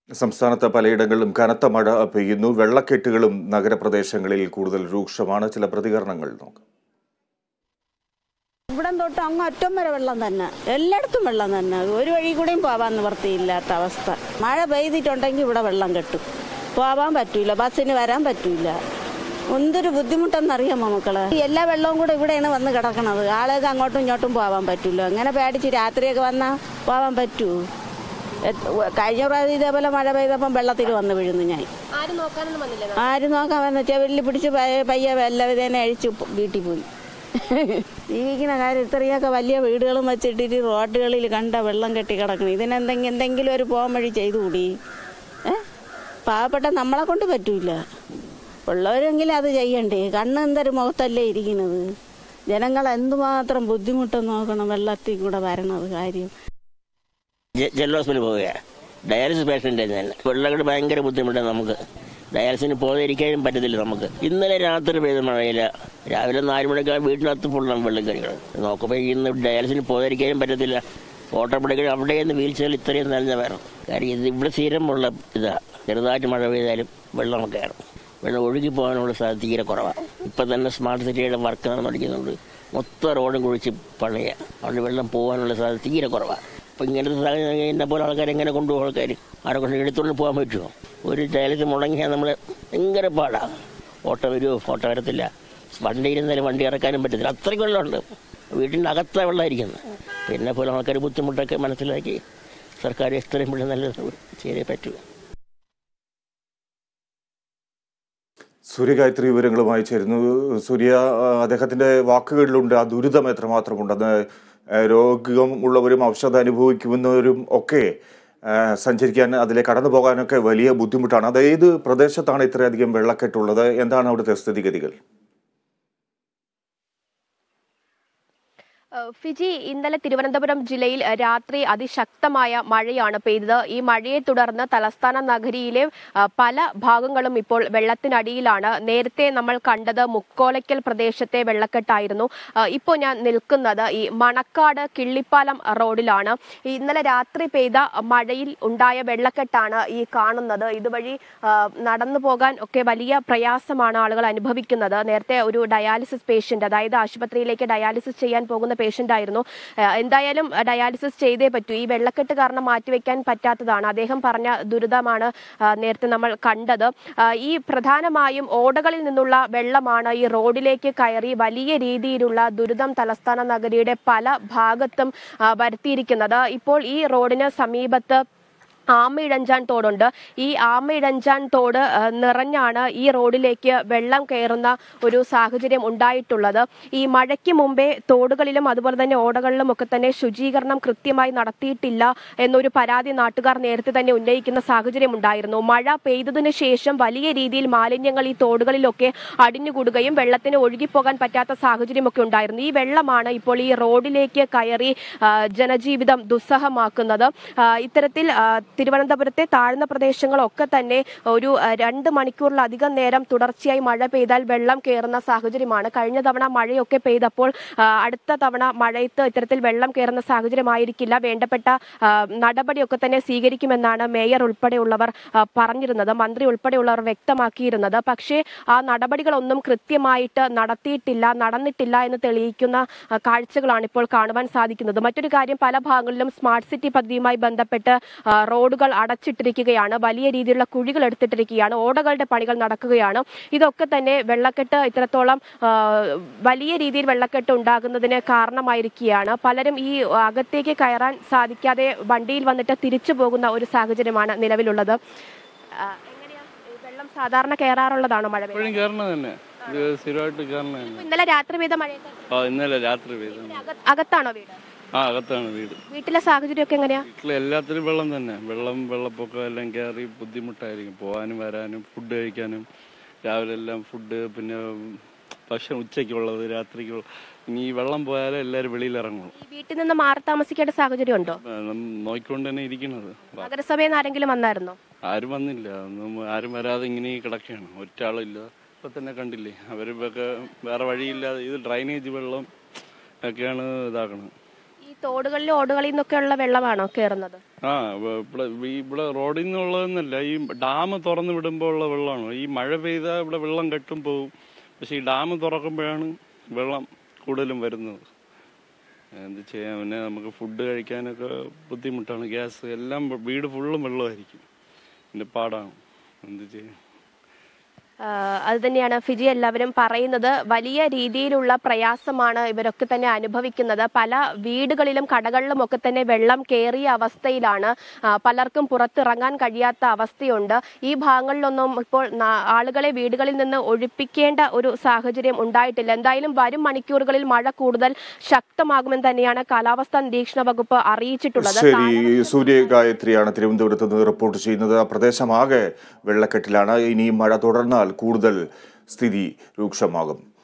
സംസ്ഥാനത്ത് പലയിടങ്ങളിലും കനത്ത മഴ പെയ്യുന്നു വെള്ളക്കെട്ടുകളും നഗരപ്രദേശങ്ങളിൽ കൂടുതൽ രൂക്ഷമാണ് ചില പ്രതികരണങ്ങൾ നോക്കാം ഇവിടം തൊട്ട് അങ്ങ് അറ്റം വരെ വെള്ളം തന്നെ എല്ലായിടത്തും വെള്ളം തന്നെ ഒരു വഴി കൂടെയും പോവാൻ നിവർത്തിയില്ലാത്ത അവസ്ഥ മഴ പെയ്തിട്ടുണ്ടെങ്കിൽ ഇവിടെ വെള്ളം കെട്ടും പോവാൻ പറ്റൂല ബസ്സിന് വരാൻ പറ്റൂല എന്തൊരു ബുദ്ധിമുട്ടെന്നറിയാമോ മക്കളെ ഈ എല്ലാ വെള്ളവും കൂടെ ഇവിടെയാണ് വന്ന് കിടക്കണത് ആളുകൾക്ക് അങ്ങോട്ടും ഇങ്ങോട്ടും പോവാൻ പറ്റൂല അങ്ങനെ പേടിച്ച് രാത്രിയൊക്കെ വന്നാൽ പോവാൻ പറ്റൂ എത്- കഴിഞ്ഞ പ്രാവശ്യം ഇതേപോലെ മഴ പെയ്തപ്പം വെള്ളത്തിൽ വന്ന് വീഴുന്നു ഞാൻ ആരും നോക്കാനൊന്നും വന്നില്ല ആര് നോക്കാൻ വന്ന ചെവിലിൽ പിടിച്ച് പയ്യെ പയ്യെ എല്ലാവിധേനെ അഴിച്ച് പോ- വീട്ടിൽ പോയി ജീവിക്കുന്ന കാര്യം ഇത്രയൊക്കെ വലിയ വീടുകളും വെച്ചിട്ടിട്ട് റോഡുകളിൽ കണ്ട വെള്ളം കെട്ടി കിടക്കണം ഇതിനെന്തെങ്കിലും എന്തെങ്കിലും ഒരു പോകാൻ വഴി ചെയ്തുകൂടി ഏ പാവപ്പെട്ട നമ്മളെ കൊണ്ട് പറ്റൂല ഉള്ളവരെങ്കിലും അത് ചെയ്യണ്ടേ കണ്ണ് എന്തൊരു മുഖത്തല്ലേ ഇരിക്കുന്നത് ജനങ്ങൾ എന്തുമാത്രം ബുദ്ധിമുട്ടെന്ന് നോക്കണം വെള്ളത്തിൽ കൂടെ വരണത് കാര്യം ജെ- ജനറൽ ഹോസ്പിറ്റലിൽ പോവുകയാണ് ഡയാലിസിസ് പേഷ്യൻ്റ് തന്നെ വെള്ളങ്ങൾ ഭയങ്കര ബുദ്ധിമുട്ടാണ് നമുക്ക് ഡയാലിസിന് പോകാതിരിക്കാനും പറ്റത്തില്ല നമുക്ക് ഇന്നലെ രാത്രി പെയ്ത മഴയില്ല രാവിലെ നാല് മണിക്ക് വീട്ടിനകത്ത് ഫുള്ളാണ് വെള്ളം കയറികൾ നോക്കുമ്പോൾ ഇന്ന് ഡയാലിസിന് പോകാതിരിക്കാനും പറ്റത്തില്ല ഓട്ടോ പിടിക്കാൻ അവിടെ നിന്ന് വീൽ ചെയറിൽ ഇത്രയും നനഞ്ഞ വേണം കാര്യം ഇത് ഇവിടെ സ്ഥിരമുള്ള ഇതാ ചെറുതായിട്ട് മഴ പെയ്താലും വെള്ളം കയറും വെള്ളം ഒഴുകി പോകാനുള്ള സാധ്യത തീരെ കുറവാണ് ഇപ്പം തന്നെ സ്മാർട്ട് സിറ്റിയുടെ വർക്ക് നടന്നുകൊണ്ടിരിക്കുന്നുണ്ട് മൊത്തം റോഡും കുഴിച്ച് പണിയുക അതുകൊണ്ട് വെള്ളം പോകാനുള്ള സാധ്യത തീരെ കുറവാണ് അപ്പം ഇങ്ങനത്തെ സാഹചര്യം എന്നെ പോലെ ആൾക്കാർ എങ്ങനെ കൊണ്ടുപോകും ആൾക്കാർ ആരെ കൊണ്ട് എടുത്തുകൊണ്ട് പോകാൻ പറ്റുമോ ഒരു ടയലറ്റ് മുടങ്ങിയാൽ നമ്മൾ ഭയങ്കര പാടാണ് ഓട്ടോ വരുമോ ഓട്ടോ വരത്തില്ല വണ്ടി ഇരുന്നാലും വണ്ടി ഇറക്കാനും പറ്റത്തില്ല അത്രയ്ക്ക് വെള്ളമുണ്ട് വീട്ടിൻ്റെ അകത്ത വെള്ളമായിരിക്കുന്നത് പിന്നെ പോലെ ആൾക്കാർ ബുദ്ധിമുട്ടൊക്കെ മനസ്സിലാക്കി സർക്കാർ എത്രയും പെട്ടെന്ന് നല്ലത് ചെയ്തേ പറ്റൂ സൂര്യഗായത്രി വിവരങ്ങളുമായി ചേരുന്നു സൂര്യ ആ, അദ്ദേഹത്തിന്റെ വാക്കുകളിലുണ്ട് ആ ദുരിതം എത്രമാത്രമുണ്ടെന്ന് ആ, രോഗമുള്ളവരും ഔഷധം അനുഭവിക്കുന്നവരും ഒക്കെ ആ, സഞ്ചരിക്കാൻ അതിലെ കടന്നു പോകാനൊക്കെ വലിയ ബുദ്ധിമുട്ടാണ് അത് ഏത് പ്രദേശത്താണ് ഇത്രയധികം വെള്ളക്കെട്ടുള്ളത് എന്താണ് അവിടുത്തെ സ്ഥിതിഗതികൾ ഏഹ് ഫിജി ഇന്നലെ തിരുവനന്തപുരം ജില്ലയിൽ ഏഹ് രാത്രി അതിശക്തമായ മഴയാണ് പെയ്തത് ഈ മഴയെ തുടർന്ന് തലസ്ഥാന നഗരിയിലെ ഏഹ് പല ഭാഗങ്ങളും ഇപ്പോൾ വെള്ളത്തിനടിയിലാണ് നേരത്തെ നമ്മൾ കണ്ടത് മുക്കോലയ്ക്കൽ പ്രദേശത്തെ വെള്ളക്കെട്ടായിരുന്നു ഏഹ് ഇപ്പോൾ ഞാൻ നിൽക്കുന്നത് ഈ മണക്കാട് കിള്ളിപ്പാലം റോഡിലാണ് ഈ ഇന്നലെ രാത്രി പെയ്ത മഴയിൽ ഉണ്ടായ വെള്ളക്കെട്ടാണ് ഈ കാണുന്നത് ഇതുവഴി ഏഹ് നടന്നു പോകാൻ ഒക്കെ വലിയ പ്രയാസമാണ് ആളുകൾ അനുഭവിക്കുന്നത് നേരത്തെ ഒരു ഡയാലിസിസ് പേഷ്യന്റ് അതായത് ആശുപത്രിയിലേക്ക് ഡയാലിസിസ് ചെയ്യാൻ പോകുന്ന പേഷ്യന്റ് ആയിരുന്നു ഏഹ് എന്തായാലും ഏഹ് ഡയാലിസിസ് ചെയ്തേ പറ്റൂ ഈ വെള്ളക്കെട്ട് കാരണം മാറ്റിവെക്കാൻ പറ്റാത്തതാണ് അദ്ദേഹം പറഞ്ഞ ദുരിതമാണ് ഏഹ് നേരത്തെ നമ്മൾ കണ്ടത് ഏഹ് ഈ പ്രധാനമായും ഓടകളിൽ നിന്നുള്ള വെള്ളമാണ് ഈ റോഡിലേക്ക് കയറി വലിയ രീതിയിലുള്ള ദുരിതം തലസ്ഥാന നഗരിയുടെ പല ഭാഗത്തും ഏഹ് വരുത്തിയിരിക്കുന്നത് ഇപ്പോൾ ഈ റോഡിന് സമീപത്ത് ആമയിടഞ്ചാൻ തോടുണ്ട് ഈ ആമയിടഞ്ചാൻ തോട് ആ, നിറഞ്ഞാണ് ഈ റോഡിലേക്ക് വെള്ളം കയറുന്ന ഒരു സാഹചര്യം ഉണ്ടായിട്ടുള്ളത് ഈ മഴയ്ക്ക് മുമ്പേ തോടുകളിലും അതുപോലെ തന്നെ ഓടകളിലും ഒക്കെ തന്നെ ശുചീകരണം കൃത്യമായി നടത്തിയിട്ടില്ല എന്നൊരു പരാതി നാട്ടുകാർ നേരത്തെ തന്നെ ഉന്നയിക്കുന്ന സാഹചര്യം ഉണ്ടായിരുന്നു മഴ പെയ്തതിന് ശേഷം വലിയ രീതിയിൽ മാലിന്യങ്ങൾ ഈ തോടുകളിലൊക്കെ അടിഞ്ഞുകൂടുകയും വെള്ളത്തിന് ഒഴുകിപ്പോകാൻ പറ്റാത്ത സാഹചര്യമൊക്കെ ഉണ്ടായിരുന്നു ഈ വെള്ളമാണ് ഇപ്പോൾ ഈ റോഡിലേക്ക് കയറി ആ, ജനജീവിതം ദുസ്സഹമാക്കുന്നത് ആ, ഇത്തരത്തിൽ ആ, തിരുവനന്തപുരത്തെ താഴ്ന്ന പ്രദേശങ്ങളൊക്കെ തന്നെ ഒരു ആ, രണ്ട് മണിക്കൂറിലധികം നേരം തുടർച്ചയായി മഴ പെയ്താൽ വെള്ളം കയറുന്ന സാഹചര്യമാണ് കഴിഞ്ഞ തവണ മഴയൊക്കെ പെയ്തപ്പോൾ ആ, അടുത്ത തവണ മഴയത്ത് ഇത്തരത്തിൽ വെള്ളം കയറുന്ന സാഹചര്യമായിരിക്കില്ല വേണ്ടപ്പെട്ട ആ, നടപടിയൊക്കെ തന്നെ സ്വീകരിക്കുമെന്നാണ് മേയർ ഉൾപ്പെടെയുള്ളവർ ആ, പറഞ്ഞിരുന്നത് മന്ത്രി ഉൾപ്പെടെയുള്ളവർ വ്യക്തമാക്കിയിരുന്നത് പക്ഷേ ആ നടപടികളൊന്നും കൃത്യമായിട്ട് നടത്തിയിട്ടില്ല നടന്നിട്ടില്ല എന്ന് തെളിയിക്കുന്ന ആ, കാഴ്ചകളാണ് ഇപ്പോൾ കാണുവാൻ സാധിക്കുന്നത് മറ്റൊരു കാര്യം പല ഭാഗങ്ങളിലും സ്മാർട്ട് സിറ്റി പദ്ധതിയുമായി ബന്ധപ്പെട്ട് ആ, റോഡുകൾ അടച്ചിട്ടിരിക്കുകയാണ് വലിയ രീതിയിലുള്ള കുഴികൾ എടുത്തിട്ടിരിക്കുകയാണ് ഓടകളുടെ പണികൾ നടക്കുകയാണ് ഇതൊക്കെ തന്നെ വെള്ളക്കെട്ട് ഇത്രത്തോളം ആ, വലിയ രീതിയിൽ വെള്ളക്കെട്ട് ഉണ്ടാകുന്നതിന് കാരണമായിരിക്കുകയാണ് പലരും ഈ അകത്തേക്ക് കയറാൻ സാധിക്കാതെ വണ്ടിയിൽ വന്നിട്ട് തിരിച്ചു പോകുന്ന ഒരു സാഹചര്യമാണ് നിലവിലുള്ളത് ആ, എങ്ങനെയാ ഈ വെള്ളം സാധാരണ കയറാറുള്ളതാണോ മഴ പെയ്യുമ്പോൾ? എപ്പോഴും കയറണത് തന്നെ ഇത് സ്ഥിരമായിട്ട് കയറണത് തന്നെ ഇന്നലെ രാത്രി പെയ്ത മഴയൊക്കെ ആ ഇന്നലെ രാത്രി പെയ്തു അക- അകത്താണോ വീട് ആ അകത്താണ് വീട് വീട്ടിലെ സാഹചര്യമൊക്കെ എങ്ങനെയാ വീട്ടിൽ എല്ലാത്തിനും വെള്ളം തന്നെ വെള്ളം വെള്ളപ്പൊക്കം എല്ലാം കയറി ബുദ്ധിമുട്ടായിരിക്കും പോകാനും വരാനും ഫുഡ് കഴിക്കാനും രാവിലെ എല്ലാം ഫുഡ് പിന്നെ ഭക്ഷണം ഉച്ചയ്ക്കുള്ളത് രാത്രിക്കുള്ള ഇനി ഈ വെള്ളം പോയാലേ എല്ലാവരും വെളിയിൽ ഇറങ്ങുള്ളൂ ഈ വീട്ടിൽ നിന്ന് മാറി താമസിക്കേണ്ട സാഹചര്യം ഉണ്ടോ ആ, നം- നോക്കിക്കൊണ്ട് തന്നെ ഇരിക്കുന്നത് നഗരസഭയിൽ നിന്ന് ആരെങ്കിലും വന്നായിരുന്നോ ആരും വന്നില്ല ഒന്നും ആരും വരാതെ ഇങ്ങനെ കിടക്കുകയാണ് ഒറ്റ ആളില്ല ഇപ്പൊ തന്നെ കണ്ടില്ലേ അവരിപ്പൊക്കെ വേറെ വഴിയില്ലാതെ ഇത് ഡ്രൈനേജ് വെള്ളം ഒക്കെയാണ് ഇതാക്കണത് ഈ തോടുകളിലും ഓടുകളിൽ നിന്നൊക്കെയുള്ള വെള്ളമാണോ കയറുന്നത് ആ വ- ഇവിടെ ഈ ഇവിടെ റോഡിൽ നിന്നുള്ളതെന്നല്ല ഈ ഡാം തുറന്നു വിടുമ്പോൾ ഉള്ള വെള്ളമാണ് ഈ മഴ പെയ്താൽ ഇവിടെ വെള്ളം കെട്ടും പോവും പക്ഷെ ഈ ഡാം തുറക്കുമ്പോഴാണ് വെള്ളം കൂടുതലും വരുന്നത് എന്ത് ചെയ്യാൻ പിന്നെ നമുക്ക് ഫുഡ് കഴിക്കാനൊക്കെ ബുദ്ധിമുട്ടാണ് ഗ്യാസ് എല്ലാം വീട് ഫുള്ളും വെള്ളമായിരിക്കും പിന്നെ പാടാണ് എന്ത് ചെയ്യാൻ ആഹ് അത് തന്നെയാണ് ഫിജി എല്ലാവരും പറയുന്നത് വലിയ രീതിയിലുള്ള പ്രയാസമാണ് ഇവരൊക്കെ തന്നെ അനുഭവിക്കുന്നത് പല വീടുകളിലും കടകളിലും ഒക്കെ തന്നെ വെള്ളം കയറിയ അവസ്ഥയിലാണ് ആഹ് പലർക്കും പുറത്തിറങ്ങാൻ കഴിയാത്ത അവസ്ഥയുണ്ട് ഈ ഭാഗങ്ങളിലൊന്നും ഇപ്പോൾ നാ- ആളുകളെ വീടുകളിൽ നിന്ന് ഒഴിപ്പിക്കേണ്ട ഒരു സാഹചര്യം ഉണ്ടായിട്ടില്ല എന്തായാലും വരും മണിക്കൂറുകളിൽ മഴ കൂടുതൽ ശക്തമാകുമെന്ന് തന്നെയാണ് കാലാവസ്ഥാ നിരീക്ഷണ വകുപ്പ് അറിയിച്ചിട്ടുള്ളത് ശരി സൂര്യ ഗായത്രിയാണ് തിരുവനന്തപുരത്ത് നിന്ന് റിപ്പോർട്ട് ചെയ്യുന്നത് ആ പ്രദേശമാകെ വെള്ളക്കെട്ടിലാണ് ഇനി മഴ തുടർന്നാൽ കൂടുതൽ സ്ഥിതി രൂക്ഷമാകും